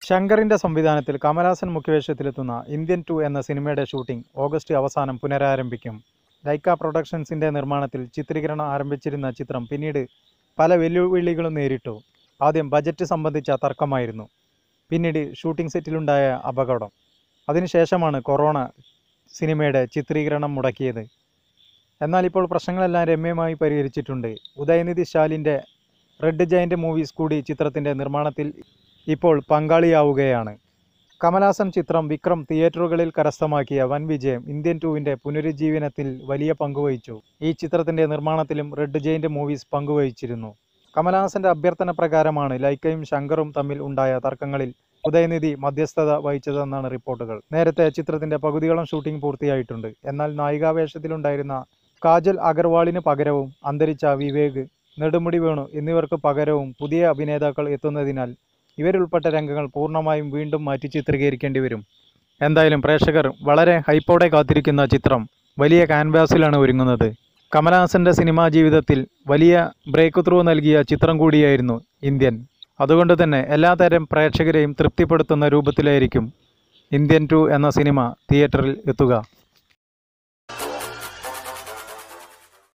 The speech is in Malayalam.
ശങ്കറിന്റെ സംവിധാനത്തിൽ കമലഹാസൻ മുഖ്യവേഷത്തിലെത്തുന്ന ഇന്ത്യൻ ടു എന്ന സിനിമയുടെ ഷൂട്ടിംഗ് ഓഗസ്റ്റ് അവസാനം പുനരാരംഭിക്കും ലൈക്ക പ്രൊഡക്ഷൻസിന്റെ നിർമ്മാണത്തിൽ ചിത്രീകരണം ആരംഭിച്ചിരുന്ന ചിത്രം പിന്നീട് പല വെല്ലുവിളികളും നേരിട്ടു ആദ്യം ബജറ്റ് സംബന്ധിച്ച തർക്കമായിരുന്നു പിന്നീട് ഷൂട്ടിംഗ് സെറ്റിലുണ്ടായ അപകടം അതിനുശേഷമാണ് കൊറോണ സിനിമയുടെ ചിത്രീകരണം മുടക്കിയത് എന്നാൽ ഇപ്പോൾ പ്രശ്നങ്ങളെല്ലാം രമ്യമായി പരിഹരിച്ചിട്ടുണ്ട് ഉദയനിധി ശാലിൻ്റെ റെഡ് ജയൻ്റ് മൂവീസ് കൂടി ചിത്രത്തിൻ്റെ നിർമ്മാണത്തിൽ ഇപ്പോൾ പങ്കാളിയാവുകയാണ് കമലഹാസൻ ചിത്രം വിക്രം തിയേറ്ററുകളിൽ കരസ്ഥമാക്കിയ വൻ വിജയം ഇന്ത്യൻ ടൂവിൻ്റെ പുനരുജ്ജീവനത്തിൽ വലിയ പങ്കുവഹിച്ചു ഈ ചിത്രത്തിൻ്റെ നിർമ്മാണത്തിലും റെഡ് ജയൻ്റ് മൂവീസ് പങ്കുവഹിച്ചിരുന്നു കമലഹാസന്റെ അഭ്യർത്ഥന പ്രകാരമാണ് ലൈക്കയും ശങ്കറും തമ്മിൽ ഉണ്ടായ തർക്കങ്ങളിൽ ഉദയനിധി മധ്യസ്ഥത വഹിച്ചതെന്നാണ് റിപ്പോർട്ടുകൾ നേരത്തെ ചിത്രത്തിന്റെ പകുതിയോളം ഷൂട്ടിംഗ് പൂർത്തിയായിട്ടുണ്ട് എന്നാൽ നായികാവേഷത്തിലുണ്ടായിരുന്ന കാജൽ അഗർവാളിന് പകരവും അന്തരിച്ച വിവേക് നെടുമുടി വേണു എന്നിവർക്ക് പകരവും പുതിയ അഭിനേതാക്കൾ എത്തുന്നതിനാൽ ഇവരുൾപ്പെട്ട രംഗങ്ങൾ പൂർണ്ണമായും വീണ്ടും മാറ്റി ചിത്രീകരിക്കേണ്ടി വരും എന്തായാലും പ്രേക്ഷകർ വളരെ ഹൈപ്പോടെ കാത്തിരിക്കുന്ന ചിത്രം വലിയ ക്യാൻവാസിലാണ് ഒരുങ്ങുന്നത് കമലഹാസന്റെ സിനിമാ ജീവിതത്തിൽ വലിയ ബ്രേക്ക് ത്രൂ നൽകിയ ചിത്രം കൂടിയായിരുന്നു ഇന്ത്യൻ അതുകൊണ്ട് തന്നെ എല്ലാതരം പ്രേക്ഷകരെയും തൃപ്തിപ്പെടുത്തുന്ന രൂപത്തിലായിരിക്കും ഇന്ത്യൻ ടു എന്ന സിനിമ തിയേറ്ററിൽ എത്തുക